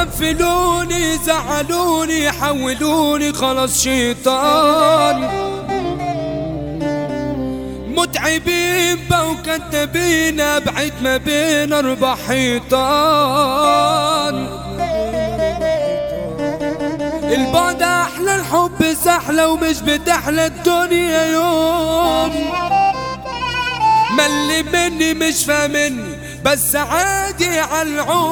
غفلوني زعلوني حولوني خلاص شيطان متعبين بقوا كدابين ابعد ما بين اربع حيطان البعد احلى الحب سحلة ومش بتحلى الدنيا يوم ملي مني مش فاهمني بس عادي على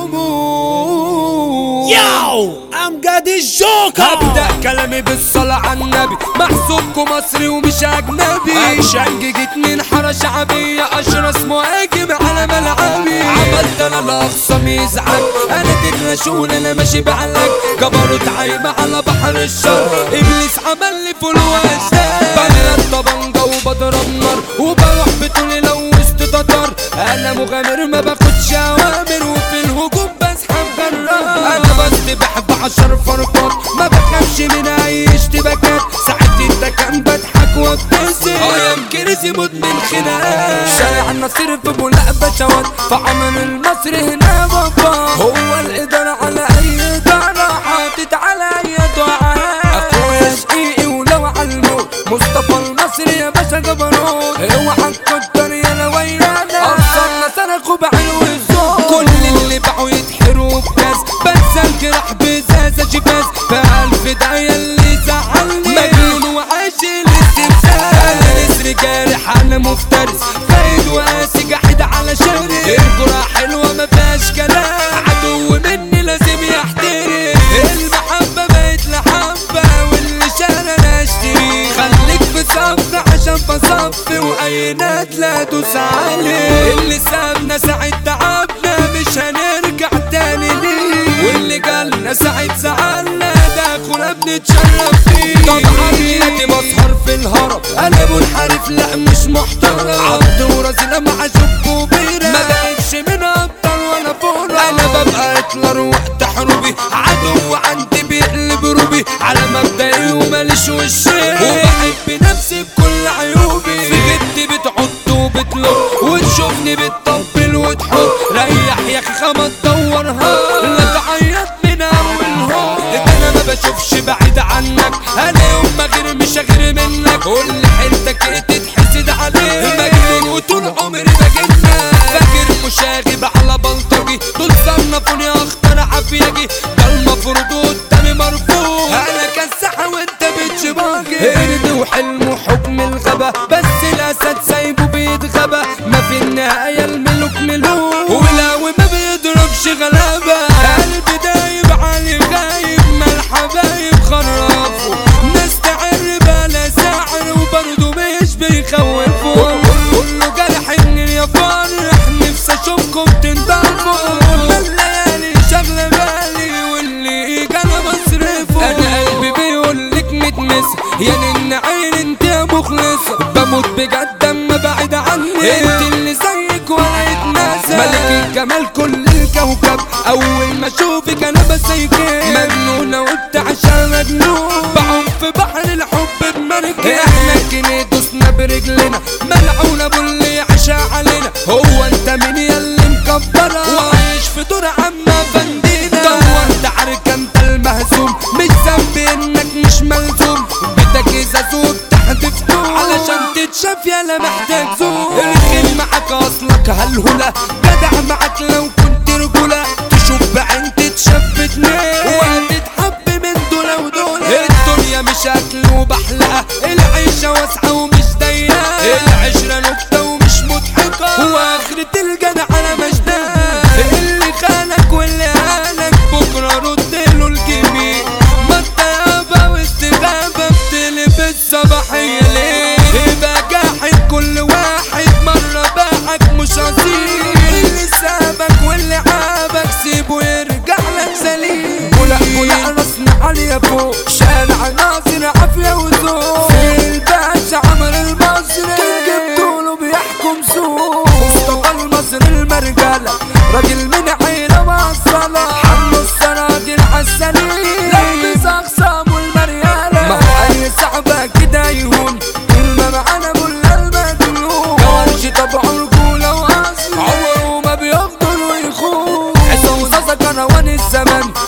العموم ياو امجد الجوكر هبدأ كلامي بالصلاة على النبي محسوبكم مصري ومش أجنبي أكشنج جيت من حارة شعبية أشرس مهاجم على ملعبي عملت أنا الأخصم يزعل أنا تترشون أنا ماشي بعلك جبروت عايمة على بحر الشر إبليس عمل لي فول وأشتاق بملى الطبنجة وبضرب نار وبروح بطولي لو وسط تتر أنا مغامر ما باخدش أوامر وفي الهجوم بسحب جرار أنا بسبح بعشر فرقات ما بخافش من اي اشتباكات ساعات انت كان بضحك وابتسم اه يمكن يموت من خناقات شارع النصير في بولاق بشوات فعمل المصري هنا بابا هو الادارة على اي ادارة حاطط على اي دعاء اخويا شقيقي ولو على الموت مصطفى المصري يا باشا جبروت اوعى تكتر يا لويانا اصلنا سرقوا بعلو الصوت كل اللي باعوا يتحروا بكاس بس الجرح بزازة جفاز فألف داية اللي زعلني مجنون وعاشق الاستمثال أنا نسر جارح أنا مفترس فايد وقاسي جحد على شاري الجرأة حلوة ما فيهاش كلام عدو مني لازم يحترم المحبة بقت لحبة واللي شال أنا أشتري خليك في صف عشان بصف وأي لا دوس عليه اللي سابنا ساعة تعبنا مش هنرجع تاني ليه واللي جالنا ساعة زعلنا ده اخونا بنتشرف فيه طبعا دي مسهر في الهرم انا منحرف لا مش محترم عبد ورزينة مع شب وبيرة ما بقتش من ابطال ولا فورة انا ببقى هتلر وقت حروبي عدو عندي بيقلب روبي على مبدئي وماليش وشي وبحب نفسي بكل عيوبي في جدي بتحط وبتلف وتشوفني بتطبل وتحط ريح يا اخي خمس دورها لا تعيط من اول هو ده انا ما بشوفش بعيد عنك انا يوم ما غير مش غير منك كل حيلتك ايه تتحسد عليه مجنون وطول عمري بجنك فاكر مشاغب على بلطجي دول صنفوني اختار عافيجي ده المفروض قدامي مرفوض انا كساحة وانت بتشباجي قرد وحلم وحكم الغبا بس الاسد سايبه بيتغبى ما في النهاية الملوك ملوك ولو ما بيضربش غلابة قلبي دايب علي غايب ما الحبايب خرفوا ناس تعرب على ساعر وبرضه مش بيخوفوا كله جرح ان يا فرح نفسي اشوفكم تنضربوا ما الليالي شغلة بالي واللي انا بصرفه انا قلبي بيقول لك متمس يا نن عين انت يا مخلصة بموت بجد اما بعيد عني انت اللي زيك ولا يتناسى ملك الجمال كل الكوكب اول ما اشوفك انا بسيكي مجنونة وبتعشى مجنون بعوم في بحر الحب بمركب احنا كنا دوسنا برجلنا ملعون ابو اللي عشا علينا هو انت مين ياللي مكبرة وعايش في دور عما فندينا دورت عرك انت المهزوم مش ذنبي انك مش ملزوم بدك ازازوب تحدف طول علشان تتشاف يالا محتاج زوم الخيل معاك اصلك هالهلا جدع معاك لو كنت رجولة تشوف بعين تتشاف اتنين وهتتحب من دول ودول الدنيا مش اكل وبحلقة العيشة واسعة ومش ضيقة العشرة نكتة ومش مضحكة واخرة الجدع على مجدها اللي خانك واللي هانك بكرة رد له الجميل ما انت يابا واستغابة بتلبس صباحية ليه يبقى جاحد كل واحد مرة باعك مش اصيل اللي سابك واللي عابك سيبه يرجع لك سليم ولا ولا راسنا عالية فوق شارع ناصر عافية وذوق في الباشا عمر المصري كان جبتوله بيحكم سوق مصطفى المصري المرجلة راجل من عيلة معصلة حمو السراجل عالسليم لبس أقسامه المريالة ما هو أي صعبة كده يهون كلمة معانا ملا المجنون كوارش طبعه رجولة وأصل عمره ما بيفضل ويخون حسن صاصة كروان الزمن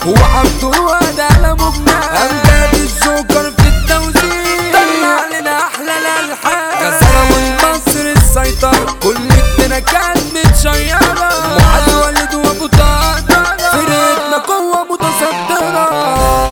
وعبد